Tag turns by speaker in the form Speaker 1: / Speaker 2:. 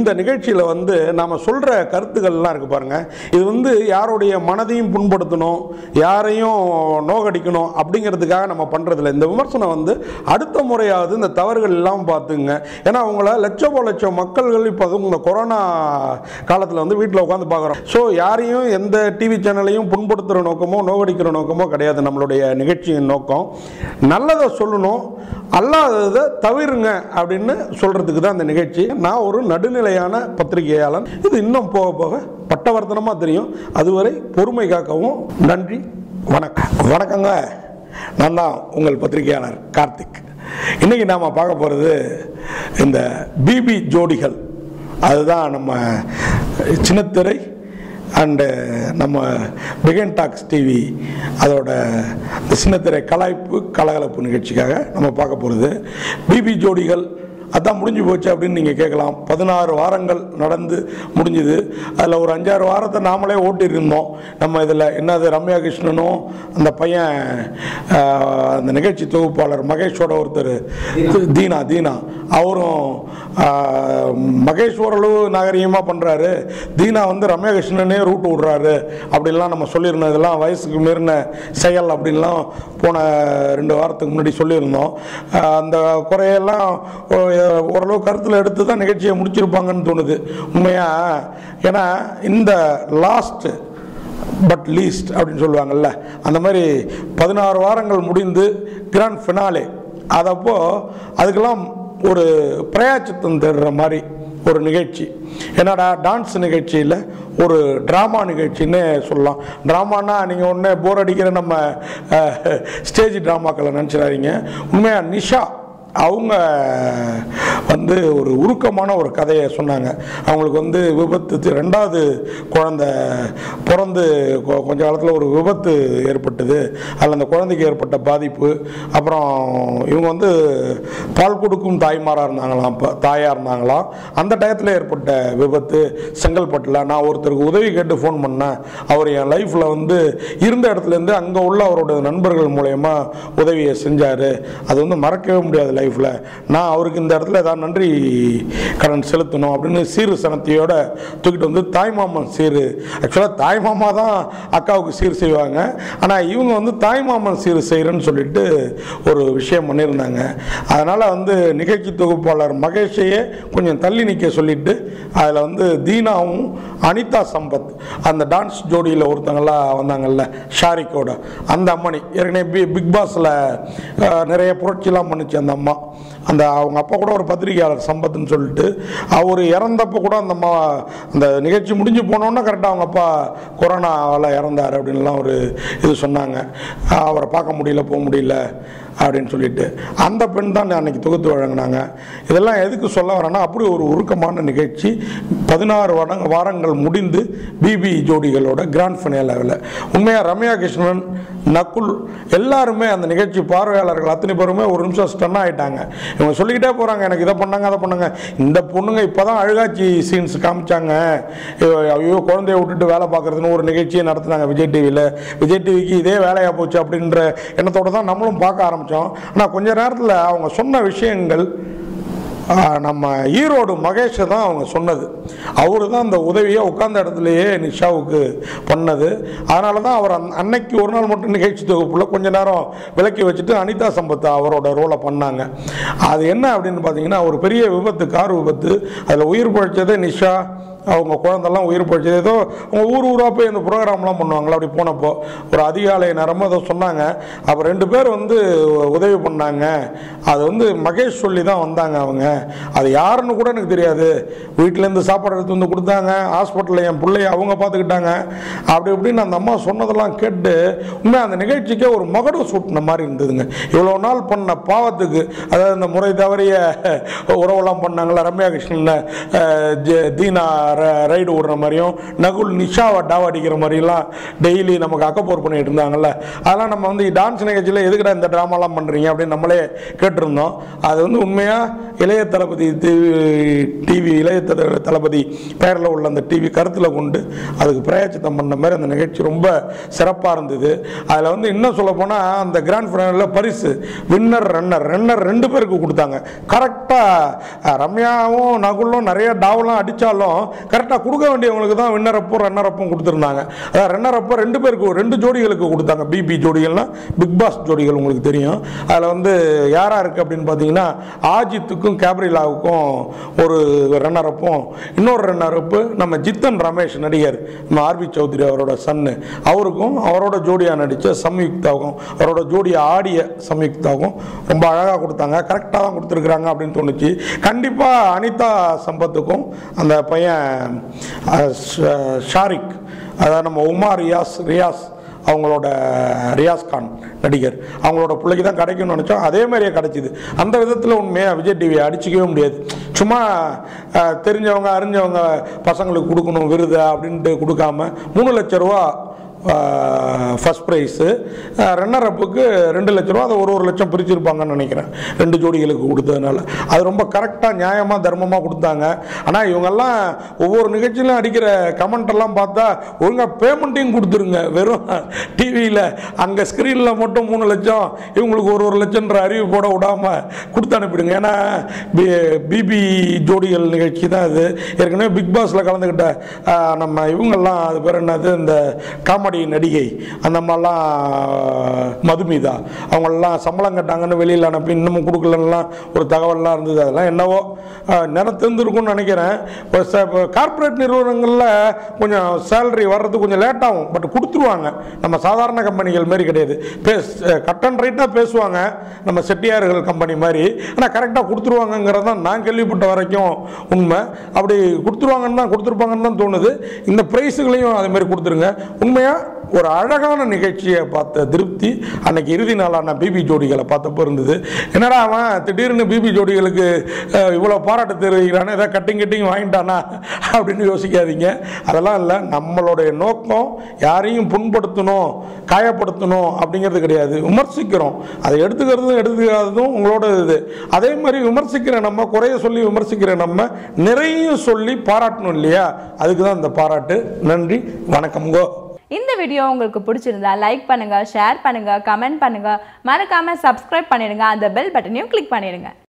Speaker 1: இந்த நிகழ்ச்சியில் வந்து நாம் சொல்கிற கருத்துக்கள்லாம் இருக்குது பாருங்கள் இது வந்து யாருடைய மனதையும் புண்படுத்தணும் யாரையும் நோகடிக்கணும் அப்படிங்கிறதுக்காக நம்ம பண்ணுறதில்ல இந்த விமர்சனம் வந்து அடுத்த முறையாவது இந்த தவறுகள் எல்லாம் பார்த்துங்க ஏன்னா அவங்கள லட்சம் லட்சம் மக்கள்கள் இப்போ அதுவும் இந்த கொரோனா காலத்தில் வந்து வீட்டில் உட்காந்து பார்க்குறோம் ஸோ யாரையும் எந்த டிவி சேனலையும் புண்படுத்துகிற நோக்கமோ நோகடிக்கிற நோக்கமோ கிடையாது நம்மளுடைய நிகழ்ச்சியின் நோக்கம் நல்லதை சொல்லணும் அல்லாததை தவிருங்க அப்படின்னு சொல்கிறதுக்கு தான் இந்த நிகழ்ச்சி நான் ஒரு நடுநிலையான பத்திரிகையாளன் இது இன்னும் போக போக பட்டவர்த்தனமாக தெரியும் அதுவரை பொறுமை காக்கவும் நன்றி வணக்கம் வணக்கங்க நான் தான் உங்கள் பத்திரிகையாளர் கார்த்திக் இன்றைக்கி நாம் பார்க்க போகிறது இந்த பிபி ஜோடிகள் அதுதான் நம்ம சின்னத்திரை அண்டு நம்ம பிகன் டாக்ஸ் டிவி அதோட இந்த சின்னத்திரை கலாய்ப்பு கலகலப்பு நிகழ்ச்சிக்காக நம்ம பார்க்க போகிறது பிபி ஜோடிகள் அதான் முடிஞ்சு போச்சு அப்படின்னு நீங்கள் கேட்கலாம் பதினாறு வாரங்கள் நடந்து முடிஞ்சுது அதில் ஒரு அஞ்சாறு வாரத்தை நாமளே ஓட்டியிருந்தோம் நம்ம இதில் என்னது ரம்யா கிருஷ்ணனும் அந்த பையன் ஆஹ், அந்த நிகழ்ச்சி தொகுப்பாளர் மகேஷோட ஒருத்தர் தீனா தீனா அவரும் ஆஹ், மகேஷ் ஓரளவு நாகரிகமாக பண்ணுறாரு தீனா வந்து ரம்யா கிருஷ்ணனே ரூட் விடுறாரு அப்படின்லாம் நம்ம சொல்லியிருந்தோம் இதெல்லாம் வயசுக்கு மீறின செயல் அப்படின்லாம் போன ரெண்டு வாரத்துக்கு முன்னாடி சொல்லியிருந்தோம் ஆஹ், அந்த குறையெல்லாம் ஓ- ஓரளவு கருத்தில் எடுத்து தான் நிகழ்ச்சியை முடிச்சிருப்பாங்கன்னு தோணுது உண்மையா ஏன்னா இந்த லாஸ்ட் பட் லீஸ்ட் அப்படின்னு சொல்லுவாங்கல்ல அந்த மாதிரி பதினாறு வாரங்கள் முடிந்து கிராண்ட் ஃபினாலே அதப்போ அதுக்கெல்லாம் ஒரு பிரயாச்சித்தம் தேடுற மாதிரி ஒரு நிகழ்ச்சி என்னடா டான்ஸ் நிகழ்ச்சியில் ஒரு ட்ராமா நிகழ்ச்சின்னு சொல்லலாம் ட்ராமானா நீங்கள் ஒன்று போர் அடிக்கிற நம்ம ஸ்டேஜ் ட்ராமாக்களை நினச்சிடாதீங்க உண்மையாக நிஷா அவங்க வந்து ஒரு உருக்கமான ஒரு கதையை சொன்னாங்க அவங்களுக்கு வந்து விபத்து தி- ரெண்டாவது குழந்தை பிறந்து கொ- கொஞ்ச காலத்தில் ஒரு விபத்து ஏற்பட்டது அதில் அந்த குழந்தைக்கு ஏற்பட்ட பாதிப்பு அப்புறம் இவங்க வந்து பால் கொடுக்கும் தாய்மாராக இருந்தாங்களாம் இப்போ தாயாக இருந்தாங்களாம் அந்த டயத்தில் ஏற்பட்ட விபத்து செங்கல்பட்டில் நான் ஒருத்தருக்கு உதவி கேட்டு ஃபோன் பண்ணேன் அவர் என் லைஃப்பில் வந்து இருந்த இடத்துலேருந்து அங்கே உள்ள அவரோட நண்பர்கள் மூலயமா உதவியை செஞ்சார் அது வந்து மறக்கவே முடியாது லைஃப்பில் நான் அவருக்கு இந்த இடத்துல ஏதாவது நன்றி கடன் செலுத்தணும் அப்படின்னு சீரு சனத்தையோட தூக்கிட்டு வந்து தாய்மாமன் சீரு ஆக்சுவலாக தாய்மாமா தான் அக்காவுக்கு சீர் செய்வாங்க ஆனால் இவங்க வந்து தாய்மாமன் சீர் செய்கிறேன்னு சொல்லிட்டு ஒரு விஷயம் பண்ணியிருந்தாங்க அதனால் வந்து நிகழ்ச்சி தொகுப்பாளர் மகேஷையே கொஞ்சம் தள்ளி நிற்க சொல்லிட்டு அதில் வந்து தீனாவும் அனிதா சம்பத் அந்த டான்ஸ் ஜோடியில் ஒருத்தங்களாம் வந்தாங்கல்ல ஷாரிக்கோட அந்த அம்மணி ஏற்கனவே பி பிக் பாஸில் நிறைய புரட்சிலாம் பண்ணுச்சு அந்த அம்மா அந்த அவங்க அப்பா கூட ஒரு பத்திரிகையாளர் சம்பத்னு சொல்லிட்டு அவர் இறந்தப்போ கூட அந்த அம்மா அந்த நிகழ்ச்சி முடிஞ்சு போனோன்னா கரெக்டாக அவங்க அப்பா கொரோனாவால் இறந்தார் அப்படின்லாம் ஒரு இது சொன்னாங்க அவரை பார்க்க முடியல போக முடியல அப்படின்னு சொல்லிட்டு அந்த பெண் தான் அன்னைக்கு தொகுத்து வழங்கினாங்க இதெல்லாம் எதுக்கு சொல்ல வரேன்னா அப்படி ஒரு உருக்கமான நிகழ்ச்சி பதினாறு வடங்க வாரங்கள் முடிந்து பிபி ஜோடிகளோட கிராண்ட் ஃபினாலாவில் உண்மையாக ரம்யா கிருஷ்ணன் நக்குல் எல்லாருமே அந்த நிகழ்ச்சி பார்வையாளர்கள் அத்தனை பேருமே ஒரு நிமிஷம் ஸ்டன் ஆயிட்டாங்க இவங்க சொல்லிக்கிட்டே போகிறாங்க எனக்கு இதை பண்ணாங்க அதை பண்ணாங்க இந்த பொண்ணுங்க இப்போ தான் அழுகாட்சி சீன்ஸ் காமிச்சாங்க ஐயோ, ஐயோ குழந்தைய விட்டுட்டு வேலை பார்க்குறதுன்னு ஒரு நிகழ்ச்சியை நடத்துனாங்க விஜய் டிவியில் விஜய் டிவிக்கு இதே வேலையாக போச்சு அப்படின்ற எண்ணத்தோட தான் நம்மளும் பார்க்க ஆரம்பித்தோம் ஆனால் கொஞ்ச நேரத்தில் அவங்க சொன்ன விஷயங்கள் ஆ, நம்ம ஈரோடு மகேஷை தான் அவங்க சொன்னது அவரு தான் அந்த உதவியை உட்கார்ந்த இடத்துலையே நிஷாவுக்கு பண்ணது அதனால தான் அவர் அன்- அன்னைக்கு ஒரு நாள் மட்டும் நிகழ்ச்சி தொகுப்புல கொஞ்ச நேரம் விலக்கி வச்சுட்டு அனிதா சம்பத் அவரோட ரோலை பண்ணாங்க அது என்ன அப்படின்னு பார்த்தீங்கன்னா ஒரு பெரிய விபத்து கார் விபத்து அதில் உயிர் பழிச்சதே நிஷா அவங்க குழந்தெல்லாம் உயிர் பழிச்சது ஏதோ அவங்க ஊர் ஊராக போய் இந்த ப்ரோக்ராம்லாம் பண்ணுவாங்களா அப்படி போனப்போ ஒரு அதிகாலை நேரமாக ஏதோ சொன்னாங்க அப்போ ரெண்டு பேர் வந்து உதவி பண்ணாங்க அது வந்து மகேஷ் சொல்லி தான் வந்தாங்க அவங்க அது யாருன்னு கூட எனக்கு தெரியாது வீட்டிலேருந்து சாப்பாடு எடுத்து வந்து கொடுத்தாங்க ஹாஸ்பிட்டலில் என் பிள்ளைய அவங்க பார்த்துக்கிட்டாங்க அப்படி இப்படின்னு அந்த அம்மா சொன்னதெல்லாம் கேட்டு உண்மையாக அந்த நிகழ்ச்சிக்கே ஒரு மகடு சூட்டின மாதிரி இருந்ததுங்க இவ்வளோ நாள் பண்ண பாவத்துக்கு அதாவது இந்த முறை தவறிய உறவெல்லாம் பண்ணாங்களா ரம்யா கிருஷ்ணன் அஹ், ஜெ- தீனா ர- ரைடு விடுற மாதிரியும் நகுல் நிஷாவை டாவ் அடிக்கிற மாதிரிலாம் டெய்லி நமக்கு அக்கப்போர் பண்ணிட்டு இருந்தாங்கல்ல அதெல்லாம் நம்ம வந்து டான்ஸ் நிகழ்ச்சியில் எதுக்குடா இந்த ட்ராமாலாம் பண்ணுறீங்க அப்படின்னு நம்மளே கேட்டிருந்தோம் அது வந்து உண்மையாக இளைய தளபதி டிவி இளைய த- தளபதி பெயரில் உள்ள அந்த டிவி கருத்தில் கொண்டு அதுக்கு பிரயாச்சித்தம் பண்ண மாதிரி அந்த நிகழ்ச்சி ரொம்ப சிறப்பாக இருந்தது அதில் வந்து இன்னும் சொல்ல போனால் அந்த கிராண்ட் ஃபைனலில் பரிசு வின்னர் ரன்னர் ரன்னர் ரெண்டு பேருக்கு கொடுத்தாங்க கரெக்டாக ரம்யாவும் நகுலும் நிறைய டாவெல்லாம் அடித்தாலும் கரெக்டாக கொடுக்க வேண்டியவங்களுக்கு தான் வின்னர் அப்போ ரன்னர் அப்பும் கொடுத்துருந்தாங்க அதான் ரன்னர் அப்போ ரெண்டு பேருக்கு ரெண்டு ஜோடிகளுக்கு கொடுத்தாங்க பிபி ஜோடிகள்னா பிக் பாஸ் ஜோடிகள் உங்களுக்கு தெரியும் அதில் வந்து யாரா இருக்குது அப்படின்னு பார்த்தீங்கன்னா ஆஜித்துக்கும் கேப்ரிலாவுக்கும் ஒரு ரன்னர் அப்பும் இன்னொரு ரன்னர் அப்பு நம்ம ஜித்தன் ரமேஷ் நடிகர் நம்ம ஆர்பி சௌத்ரி அவரோட சன்னு அவருக்கும் அவரோட ஜோடியாக நடித்த சம்யுக்தாவுக்கும் அவரோட ஜோடியாக ஆடிய சம்யுக்தாவுக்கும் ரொம்ப அழகாக கொடுத்தாங்க கரெக்டாக தான் கொடுத்துருக்குறாங்க அப்படின்னு தோணுச்சு கண்டிப்பாக அனிதா சம்பத்துக்கும் அந்த பையன் அஹ், ஷ- ஷாரிக் அதாவது நம்ம உமா ரியாஸ் ரியாஸ் அவங்களோட ரியாஸ் கான் நடிகர் அவங்களோட பிள்ளைக்கு தான் கிடைக்கும்னு நினச்சோம் அதே மாதிரியே கிடைச்சிது அந்த விதத்தில் உண்மையாக விஜய் டிவியை அடிச்சிக்கவே முடியாது சும்மா அஹ், தெரிஞ்சவங்க அறிஞ்சவங்க பசங்களுக்கு கொடுக்கணும் விருது அப்படின்ட்டு கொடுக்காம மூணு லட்ச ரூபா ஃபஸ்ட் ப்ரைஸு ரன்னர் அப்புக்கு ரெண்டு லட்ச ரூபா அதை ஒரு ஒரு லட்சம் பிரிச்சிருப்பாங்கன்னு நினைக்கிறேன் ரெண்டு ஜோடிகளுக்கு கொடுத்ததுனால அது ரொம்ப கரெக்டாக நியாயமாக தர்மமாக கொடுத்தாங்க ஆனால் இவங்கெல்லாம் ஒவ்வொரு நிகழ்ச்சியிலும் அடிக்கிற கமெண்ட் எல்லாம் பார்த்தா ஒழுங்காக பேமெண்ட்டையும் கொடுத்துருங்க வெறும் டிவியில் அங்கே ஸ்க்ரீனில் மட்டும் மூணு லட்சம் இவங்களுக்கு ஒரு ஒரு லட்சம்ன்ற அறிவு போட விடாமல் கொடுத்து அனுப்பிடுங்க ஏன்னா பிபி ஜோடிகள் நிகழ்ச்சி தான் இது ஏற்கனவே பிக் பாஸில் கலந்துக்கிட்ட ஆஹ், நம்ம இவங்கெல்லாம் அது பேர் என்னது இந்த காமெடி நடிகை அந்த மாதிரிலாம் மதுமிதா அவங்களெல்லாம் சம்பளம் கட்டாங்கன்னு வெளியில் அனுப்பி இன்னமும் கொடுக்கலலாம் ஒரு தகவல்லாம் இருந்தது அதெல்லாம் என்னவோ ஆஹ், நிறம் தெரிஞ்சிருக்கும்னு நினைக்கிறேன் இப்போ கார்ப்பரேட் நிறுவனங்களில் கொஞ்சம் சேலரி வர்றது கொஞ்சம் லேட் ஆகும் பட் கொடுத்துருவாங்க நம்ம சாதாரண கம்பெனிகள் மாதிரி கிடையாது பேஸ் கட் அண்ட் ரைட்டாக பேசுவாங்க நம்ம செட்டியார்கள் கம்பெனி மாதிரி ஆனால் கரெக்டாக கொடுத்துருவாங்கங்கிறது தான் நான் கேள்விப்பட்ட வரைக்கும் உண்மை அப்படி கொடுத்துருவாங்கன்னு தான் கொடுத்துருப்பாங்கன்னு தான் தோணுது இந்த ப்ரைஸுகளையும் அதே மாதிரி கொடுத்துருங்க உண்மையாக ஒரு அழகான நிகழ்ச்சியை பார்த்த திருப்தி அன்னைக்கு இறுதி நாளான பிபி ஜோடிகளை பார்த்தப்போ இருந்தது என்னடா அவன் திடீர்னு பிபி ஜோடிகளுக்கு அஹ், இவ்வளோ பாராட்டு தெரிவிக்கிறானே ஏதாவது கட்டிங் கட்டிங் வாங்கிட்டானா அப்படின்னு யோசிக்காதீங்க அதெல்லாம் இல்லை நம்மளுடைய நோக்கம் யாரையும் புண்படுத்தணும் காயப்படுத்தணும் அப்படிங்கிறது கிடையாது விமர்சிக்கிறோம் அதை எடுத்துக்கிறதும் எடுத்துக்காததும் உங்களோட இது அதே மாதிரி விமர்சிக்கிற நம்ம குறைய சொல்லி விமர்சிக்கிற நம்ம நிறைய சொல்லி பாராட்டணும் இல்லையா அதுக்கு தான் இந்த பாராட்டு நன்றி வணக்கம்கோ
Speaker 2: இந்த வீடியோ உங்களுக்கு பிடிச்சிருந்தா லைக் பண்ணுங்க ஷேர் பண்ணுங்க கமெண்ட் பண்ணுங்க மறக்காம சப்ஸ்கிரைப் பண்ணிடுங்க அந்த பெல் பட்டனையும் கிளிக் பண்ணிடுங்க